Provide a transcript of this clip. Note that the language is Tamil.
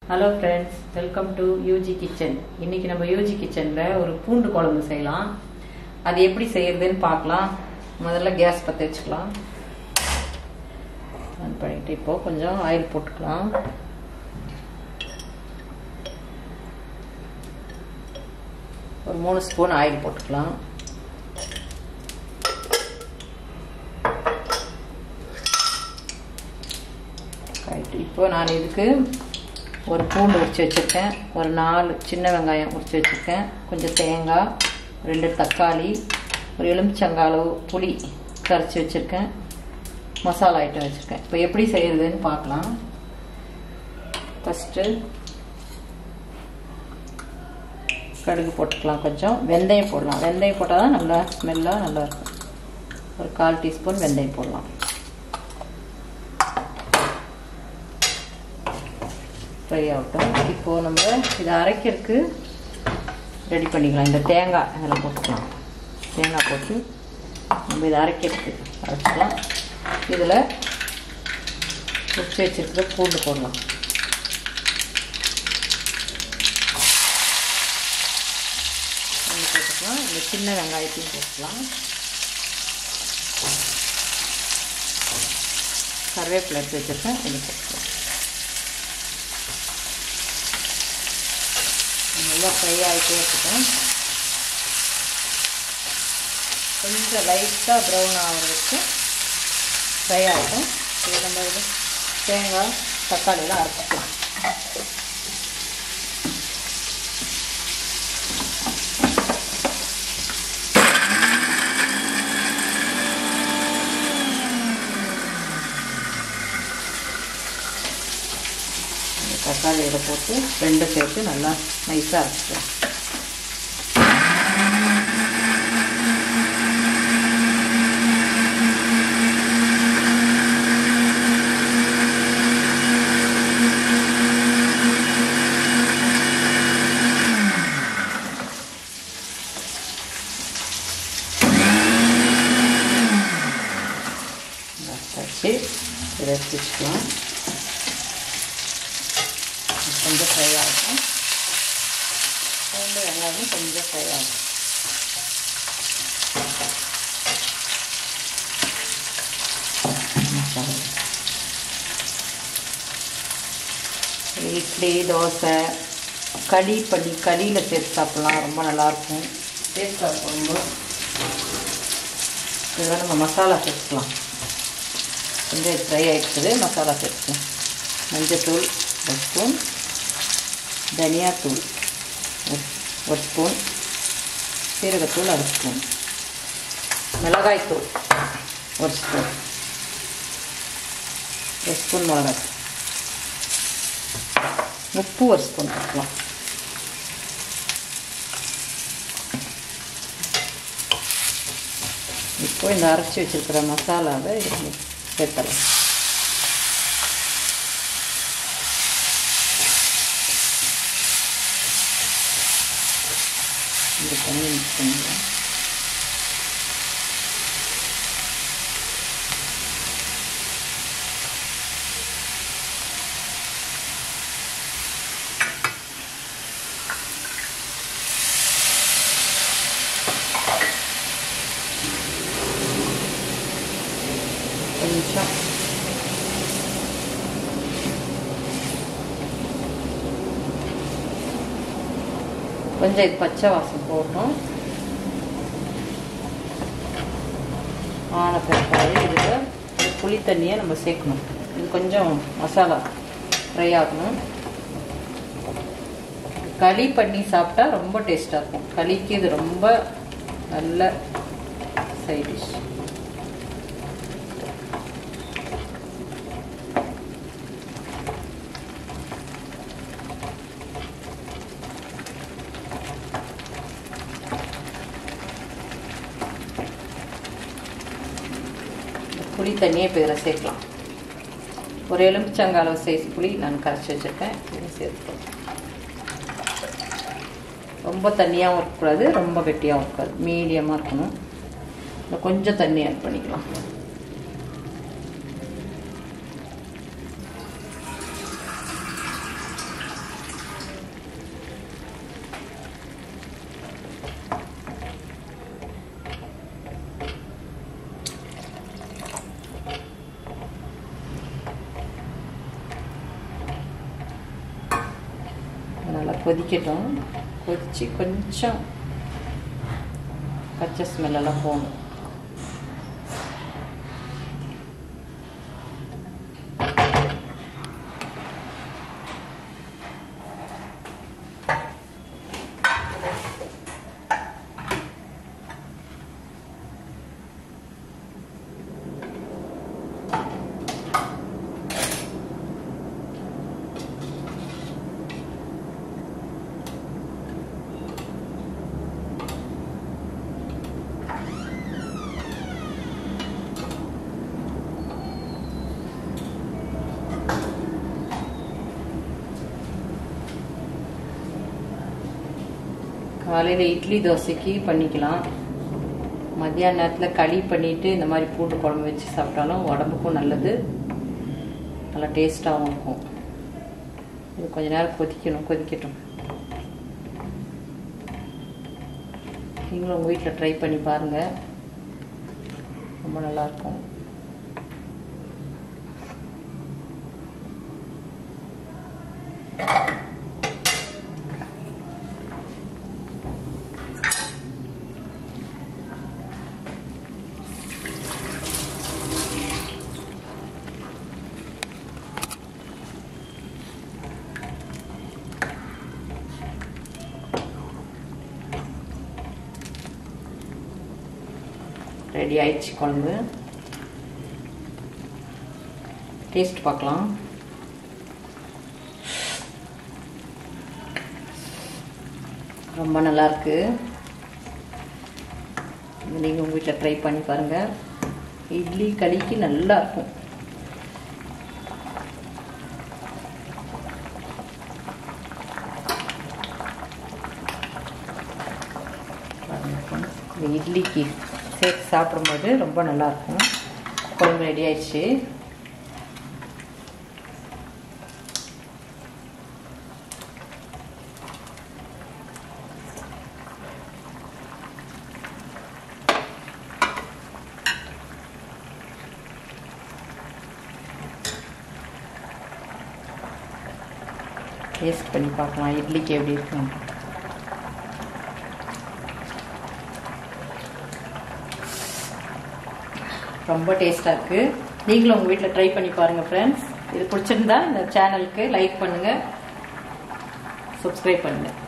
hello friends welcome to UG kitchen இன்னைக்கு நம்ம யூஜி கிச்சனில் ஒரு பூண்டு குழம்பு செய்யலாம் அது எப்படி செய்யறதுன்னு பார்க்கலாம் முதல்ல கேஸ் பற்ற வச்சுக்கலாம் ஆன் பண்ணிட்டு இப்போ கொஞ்சம் ஆயில் போட்டுக்கலாம் ஒரு மூணு ஸ்பூன் ஆயில் போட்டுக்கலாம் ரைட்டு இப்போ நான் இதுக்கு ஒரு பூண்டு உரிச்சு வச்சுருக்கேன் ஒரு நாலு சின்ன வெங்காயம் உரிச்சு வச்சுருக்கேன் கொஞ்சம் தேங்காய் ரெண்டு தக்காளி ஒரு எலுமிச்சங்காளவு புளி கரைச்சி வச்சுருக்கேன் மசாலா ஐட்டம் வச்சுருக்கேன் இப்போ எப்படி செய்கிறதுன்னு பார்க்கலாம் ஃபஸ்ட்டு கடுகு போட்டுக்கலாம் கொஞ்சம் வெந்தயம் போடலாம் வெந்தயம் போட்டால் தான் நல்லா ஸ்மெல்லாக நல்லாயிருக்கும் ஒரு கால் டீஸ்பூன் வெந்தயம் போடலாம் ஃப்ரை ஆகட்டும் இப்போது நம்ம இதை அரைக்கிறதுக்கு ரெடி பண்ணிக்கலாம் இந்த தேங்காய் அதில் போட்டுக்கலாம் தேங்காய் போட்டு நம்ம இதை அரைக்கிறதுக்கு அரைச்சிக்கலாம் இதில் உச்சி வச்சுருக்கிற பூண்டு போடலாம் பூண்டு போட்டுக்கலாம் இந்த சின்ன வெங்காயத்தையும் போட்டுக்கலாம் கருவேப்பிலை எடுத்து வச்சுருக்கேன் இது போட்டுக்கலாம் நல்லா ஃப்ரை ஆகிட்டே இருக்கட்டும் கொஞ்சம் லைட்டாக ப்ரௌன் ஆகிறதுக்கு ஃப்ரை ஆகட்டும் இது நம்ம இது தேங்காய் தக்காளியெல்லாம் அரைச்சிக்கலாம் தக்காளியில் போட்டு ரெண்டும் சேர்த்து நல்லா நைஸாக அரைச்சிக்கலாம் வச்சு இதை எடுத்து வச்சுக்கலாம் கொஞ்சம் ஃப்ரை ஆகும் பூண்டு வெங்காயம் கொஞ்சம் ஃப்ரை ஆகும் இட்லி தோசை களி பண்ணி களியில் சேர்த்து சாப்பிட்லாம் ரொம்ப நல்லாயிருக்கும் டேஸ்ட்டாக இருக்கும் ரொம்ப இதெல்லாம் நம்ம மசாலா சேர்த்துக்கலாம் கொஞ்சம் ஃப்ரை ஆகிடுச்சது மசாலா சேர்த்துக்கலாம் மஞ்சத்தூள் ஒரு ஸ்பூன் தனியாத்தூள் ஒரு ஸ்பூன் சீரகத்தூள் அரை ஸ்பூன் மிளகாய்த்தூள் ஒரு ஸ்பூன் ஒரு ஸ்பூன் மிளகாய் உப்பு ஒரு ஸ்பூன் போட்டுக்கலாம் இப்போ இந்த அரைச்சி வச்சுருக்கிற மசாலாவை சேர்த்தலாம் இது பண்ணி மிக்ஸ் பண்ணிக்கலாம் கொஞ்சம் கொஞ்சம் இது பச்சை வாசம் போட்டோம் ஆன பிற்பாடு இதில் புளி தண்ணியை நம்ம சேர்க்கணும் இது கொஞ்சம் மசாலா ஃப்ரை ஆகணும் களி பண்ணி சாப்பிட்டா ரொம்ப டேஸ்ட்டாக இருக்கும் களிக்கு இது ரொம்ப நல்ல சைட் டிஷ் புளி தண்ணியை இப்போ இதில் சேர்க்கலாம் ஒரு எலுமிச்சங்கால சைஸ் புளி நான் கரைச்சி வச்சுருக்கேன் இதை சேர்த்துக்கலாம் ரொம்ப தண்ணியாகவும் இருக்கக்கூடாது ரொம்ப கெட்டியாகவும் இருக்காது மீடியமாக இருக்கணும் கொஞ்சம் தண்ணி ஆட் பண்ணிக்கலாம் நல்லா கொதிக்கட்டும் கொதித்து கொஞ்சம் பச்சை ஸ்மெல்லெல்லாம் போகணும் காலையில் இட்லி தோசைக்கு பண்ணிக்கலாம் மத்தியான நேரத்தில் களி பண்ணிட்டு இந்த மாதிரி பூண்டு குழம்பு வச்சு சாப்பிட்டாலும் உடம்புக்கும் நல்லது நல்லா டேஸ்ட்டாகவும் இருக்கும் இது கொஞ்ச நேரம் கொதிக்கணும் கொதிக்கட்டும் நீங்களும் உங்கள் வீட்டில் ட்ரை பண்ணி பாருங்கள் ரொம்ப நல்லாயிருக்கும் ரெடி ஆயிடுச்சு குழம்பு டேஸ்ட் பார்க்கலாம் ரொம்ப நல்லா இருக்கு நீங்கள் உங்கள் வீட்டில் ட்ரை பண்ணி பாருங்கள் இட்லி களிக்கு நல்லா இருக்கும் இந்த இட்லிக்கு சேர்த்து சாப்பிடும்போது ரொம்ப நல்லாயிருக்கும் குழம்பு ரெடி ஆயிடுச்சு டேஸ்ட் பண்ணி பார்க்கலாம் இட்லிக்கு எப்படி இருக்குன்னு ரொம்ப டேஸ்ட்டாக இருக்குது நீங்களும் உங்கள் வீட்டில் ட்ரை பண்ணி பாருங்கள் ஃப்ரெண்ட்ஸ் இது பிடிச்சிருந்தா இந்த சேனலுக்கு லைக் பண்ணுங்கள் சப்ஸ்கிரைப் பண்ணுங்கள்